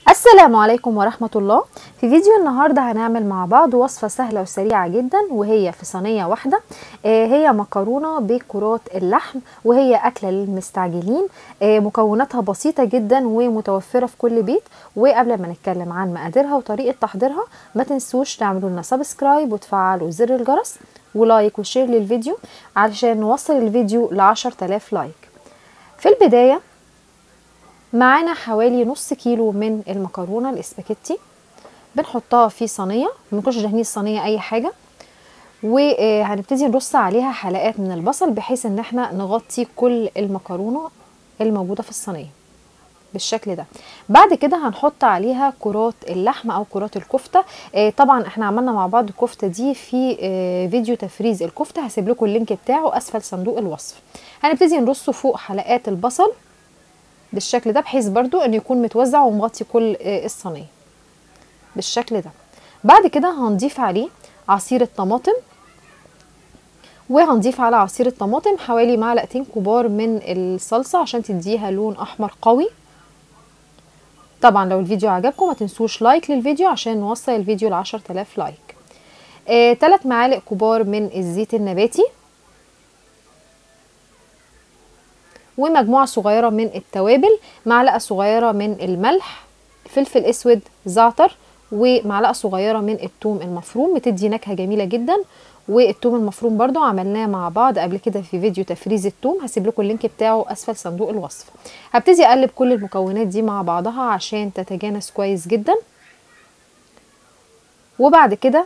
السلام عليكم ورحمة الله في فيديو النهاردة هنعمل مع بعض وصفة سهلة وسريعة جدا وهي في صينية واحدة آه هي مكرونة بكرات اللحم وهي أكلة للمستعجلين آه مكوناتها بسيطة جدا ومتوفرة في كل بيت وقبل ما نتكلم عن مقاديرها وطريقة تحضيرها ما تنسوش تعملوا لنا سبسكرايب وتفعلوا زر الجرس ولايك وشير للفيديو علشان نوصل الفيديو لعشر تلاف لايك في البداية معانا حوالي نص كيلو من المكرونه الاسباجيتي بنحطها في صينيه منكونش دهنين الصينيه اي حاجه وهنبتدي نرص عليها حلقات من البصل بحيث ان احنا نغطي كل المكرونه الموجوده في الصينيه بالشكل ده بعد كده هنحط عليها كرات اللحمه او كرات الكفته آه طبعا احنا عملنا مع بعض الكفته دي في آه فيديو تفريز الكفته هسيب لكم اللينك بتاعه اسفل صندوق الوصف هنبتدي نرصه فوق حلقات البصل بالشكل ده بحيث برضو انه يكون متوزع ومغطي كل الصينيه بالشكل ده بعد كده هنضيف عليه عصير الطماطم وهنضيف على عصير الطماطم حوالي معلقتين كبار من الصلصه عشان تديها لون احمر قوي طبعا لو الفيديو عجبكم ما تنسوش لايك للفيديو عشان نوصل الفيديو ل 10000 لايك آه، 3 معالق كبار من الزيت النباتي ومجموعة صغيرة من التوابل معلقة صغيرة من الملح فلفل اسود زعتر ومعلقة صغيرة من الثوم المفروم بتدي نكهة جميلة جدا والثوم المفروم برضو عملناه مع بعض قبل كده في فيديو تفريز الثوم هسيب لكم اللينك بتاعه اسفل صندوق الوصف هبتدي اقلب كل المكونات دي مع بعضها عشان تتجانس كويس جدا وبعد كده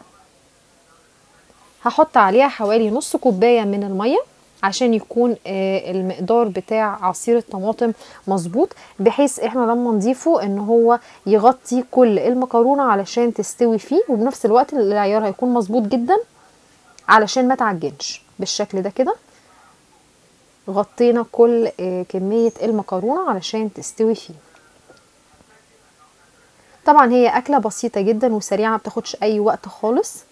هحط عليها حوالي نص كوباية من المية عشان يكون المقدار بتاع عصير الطماطم مظبوط بحيث احنا لما نضيفه ان هو يغطي كل المكرونه علشان تستوي فيه وبنفس الوقت العيار هيكون مظبوط جدا علشان ما تعجنش بالشكل ده كده غطينا كل كميه المكرونه علشان تستوي فيه طبعا هي اكله بسيطه جدا وسريعه ما بتاخدش اي وقت خالص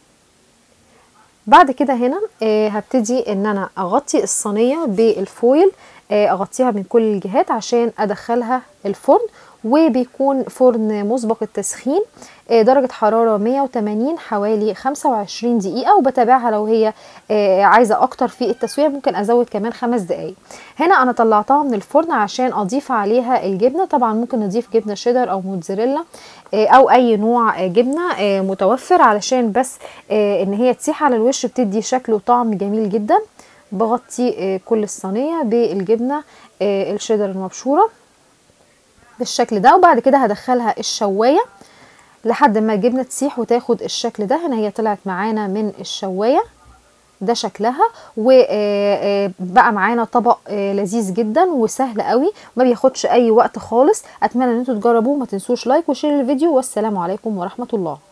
بعد كده هنا آه هبتدي ان انا اغطي الصينيه بالفويل آه اغطيها من كل الجهات عشان ادخلها الفرن وبيكون فرن مسبق التسخين آه درجة حرارة 180 حوالي 25 دقيقة وبتابعها لو هي عايزة اكتر في التسوية ممكن ازود كمان خمس دقايق هنا انا طلعتها من الفرن عشان اضيف عليها الجبنة طبعا ممكن نضيف جبنة شيدر او موتزاريلا او اي نوع جبنة متوفر علشان بس ان هي تسيح على الوش بتدي شكل وطعم جميل جدا بغطي كل الصينية بالجبنة الشيدر المبشورة بالشكل ده وبعد كده هدخلها الشوايه لحد ما الجبنه تسيح وتاخد الشكل ده هنا هي طلعت معانا من الشوايه ده شكلها وبقى معانا طبق لذيذ جدا وسهل قوي ما بياخدش اي وقت خالص اتمنى ان انتوا تجربوه ما تنسوش لايك وشير الفيديو والسلام عليكم ورحمه الله